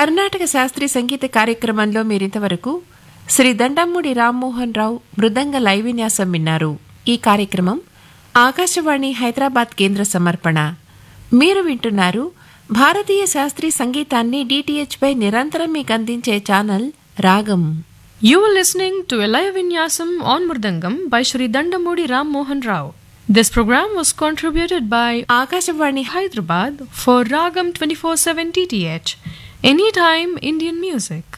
కర్ణాటక శాస్త్రీయ సంగీత కార్యక్రమంలో మీరింతవరకు శ్రీ దండమ్మూడి రామ్మోహన్ రావు మృదంగ లైవ్ విన్యాసం విన్నారు ఈ కార్యక్రమం ఆకాశవాణి హైదరాబాద్ కేంద్ర సమర్పణ మీరు వింటున్నారు భారతీయ శాస్త్రీయ సంగీతాన్ని డిటిహెచ్ పై నిరంతరం మీకు అందించే ఛానల్ రాగం You were listening to a live vinyasam on Murdangam by Shri Dandamudi Ram Mohan Rao. This program was contributed by Akashvani Hyderabad for Ragam 24/7 TTH. Anytime Indian music.